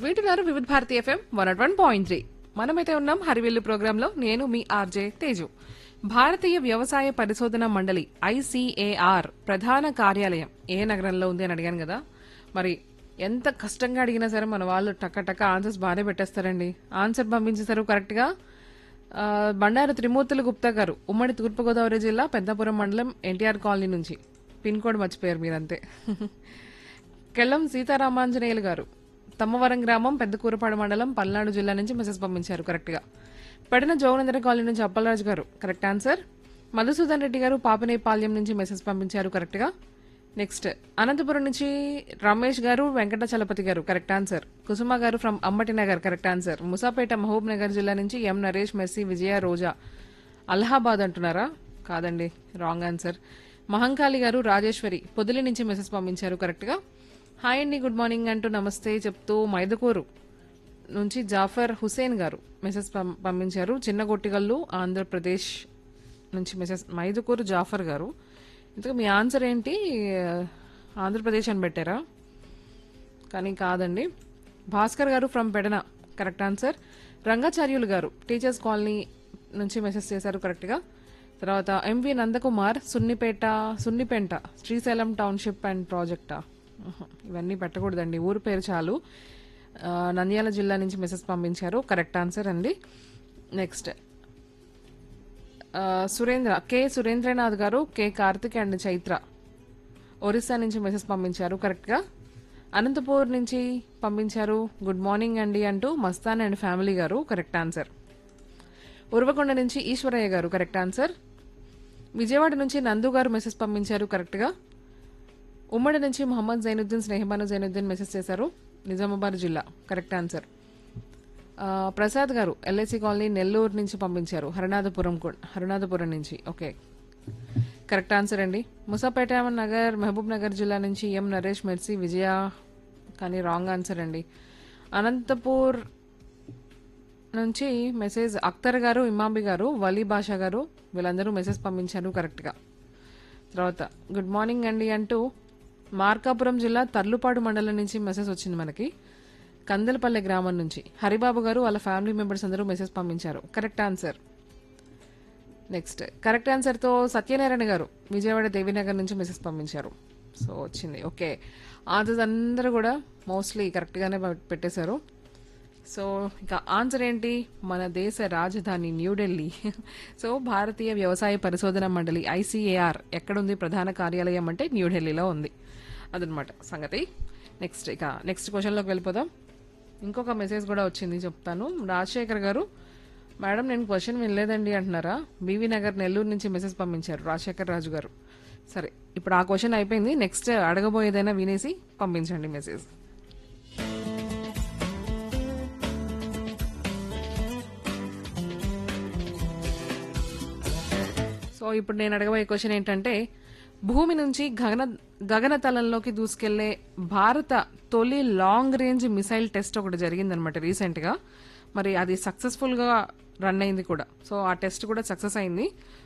వింటున్నారు Vividh Bharati FM one nought one point three మనమైతే ఉన్నాం హరివిల్లు ప్రోగ్రాంలో నేను మీ ఆర్జే తేజు భారతీయ వ్యవసాయ పరిశోధన మండలి ఐసీఏఆర్ ప్రధాన కార్యాలయం ఏ నగరంలో ఉంది అని అడిగాను కదా మరి ఎంత కష్టంగా అడిగినా సరే మన వాళ్ళు టక్క టక్క ఆన్సర్స్ బాగానే పెట్టేస్తారండి ఆన్సర్ పంపించేశారు కరెక్ట్ గా ఆ, బండారు త్రిమూర్తులు గుప్తా గారు ఉమ్మడి తూర్పుగోదావరి జిల్లా పెద్దపురం మండలం ఎన్టీఆర్ కాలనీ నుంచి పిన్ కోడ్ మర్చిపోయారు మీరంతే కెల్లం సీతారామాంజనేయులు గారు తమ్మవరం గ్రామం పెద్దకూరపాడు మండలం పల్నాడు జిల్లా నుంచి మెసేజ్ పంపించారు కరెక్ట్ గా పెడన జోగనేంద్ర కాలనీ నుంచి అప్పలరాజు గారు కరెక్ట్ ఆన్సర్ మధుసూదన్ రెడ్డి గారు పాపనేపాల్యం నుంచి మెసేజ్ పంపించారు కరెక్ట్ గా నెక్స్ట్ అనంతపురం నుంచి రమేష్ గారు వెంకట చలపతి గారు correct answer Kusuma garu from Ambati Nagar correct answer Musapeta Mahabub Nagar జిల్లా నుంచి ఎం నరేష్ మెర్సీ విజయ రోజా అలహాబాద్ అంటున్నారా కాదండి రాంగ్ ఆన్సర్ మహంకాళి గారు రాజేశ్వరి పొదిలి నుంచి మెసేజ్ పంపించారు కరెక్ట్ గా హాయ్ అండి గుడ్ మార్నింగ్ అంటూ నమస్తే చెప్తూ మైదుకూరు నుంచి జాఫర్ హుసేన్ గారు మెసేజ్ పం- పంపించారు చిన్న గొట్టిగల్లు ఆంధ్రప్రదేశ్ నుంచి మెసేజ్ మైదుకూరు జాఫర్ గారు ఇంతకు మీ ఆన్సర్ ఏంటి ఆంధ్రప్రదేశ్ అని పెట్టారా కానీ కాదండి Bhaskar garu from Pedana correct answer Rangacharyulu garu teachers colony నుంచి మెసేజ్ చేశారు కరెక్ట్గా తర్వాత MV Nandakumar Sunnipeta Sunnipenta Srisailam township and ప్రాజెక్టా ఉహు, ఇవన్నీ పెట్టకూడదండి ఊరు పేరు చాలు ఆ, నంద్యాల జిల్లా నుంచి మెసేజ్ పంపించారు కరెక్ట్ ఆన్సర్ అండి నెక్స్ట్ ఆ, Surendra K Surendranath garu K Karthik and Chaitra Orissa నుంచి మెసేజ్ పంపించారు కరెక్ట్గా అనంతపూర్ నుంచి పంపించారు గుడ్ మార్నింగ్ అండి అంటూ Mastan and family garu correct answer Uravakonda నుంచి ఈశ్వరయ్య గారు కరెక్ట్ ఆన్సర్ విజయవాడ నుంచి నందు గారు మెసేజ్ పంపించారు కరెక్ట్గా ఉమ్మడి నుంచి మొహమ్మద్ జైనుద్దీన్ స్నేహబాను జైనుద్దీన్ మెసేజ్ చేశారు నిజామాబాద్ జిల్లా కరెక్ట్ ఆన్సర్ ఆ, ప్రసాద్ గారు ఎల్ఐసి కాలనీ నెల్లూరు నుంచి పంపించారు హరినాథపురం కూడా హరినాథపురం నుంచి ఓకే కరెక్ట్ ఆన్సర్ అండి ముసాపేట నగర్ మహబూబ్ నగర్ జిల్లా నుంచి ఎం నరేష్ మెర్సీ విజయ కానీ రాంగ్ ఆన్సర్ అండి అనంతపూర్ నుంచి మెసేజ్ అఖ్తర్ గారు ఇమాంబి గారు వలీ బాషా గారు వీళ్ళందరూ మెసేజ్ పంపించారు కరెక్ట్గా తర్వాత గుడ్ మార్నింగ్ అండి అంటూ మార్కాపురం జిల్లా తర్లుపాడు మండలం నుంచి మెసేజ్ వచ్చింది మనకి కందలపల్లె గ్రామం నుంచి హరిబాబు గారు వాళ్ళ ఫ్యామిలీ మెంబర్స్ అందరూ మెసేజ్ పంపించారు కరెక్ట్ ఆన్సర్ నెక్స్ట్ కరెక్ట్ ఆన్సర్తో సత్యనారాయణ గారు విజయవాడ దేవీనగర్ నుంచి మెసేజ్ పంపించారు సో వచ్చింది ఓకే ఆన్సర్స్ అందరూ కూడా మోస్ట్లీ కరెక్ట్గానే పెట్టేశారు సో ఇక ఆన్సర్ ఏంటి మన దేశ రాజధాని న్యూఢిల్లీ సో భారతీయ వ్యవసాయ పరిశోధన మండలి ఐసీఏఆర్ ఎక్కడుంది ప్రధాన కార్యాలయం అంటే న్యూఢిల్లీలో ఉంది అదనమాట సంగతి నెక్స్ట్ ఇక నెక్స్ట్ క్వశ్చన్లోకి వెళ్ళిపోదాం ఇంకొక మెసేజ్ కూడా వచ్చింది చెప్తాను రాజశేఖర్ గారు మేడం నేను క్వశ్చన్ వినలేదండి అంటున్నారా బీవీ నగర్ నెల్లూరు నుంచి మెసేజ్ పంపించారు రాజశేఖర్ రాజు గారు సరే ఇప్పుడు ఆ క్వశ్చన్ అయిపోయింది నెక్స్ట్ అడగబోయేదైనా వినేసి పంపించండి మెసేజ్ సో ఇప్పుడు నేను అడగబోయే క్వశ్చన్ ఏంటంటే భూమి నుంచి గగన గగనతలంలోకి దూసుకెళ్లే భారత తొలి లాంగ్ రేంజ్ మిసైల్ టెస్ట్ ఒకటి జరిగిందనమాట రీసెంట్ గా మరి అది సక్సెస్ఫుల్ గా రన్ అయింది కూడా సో ఆ టెస్ట్ కూడా సక్సెస్ అయింది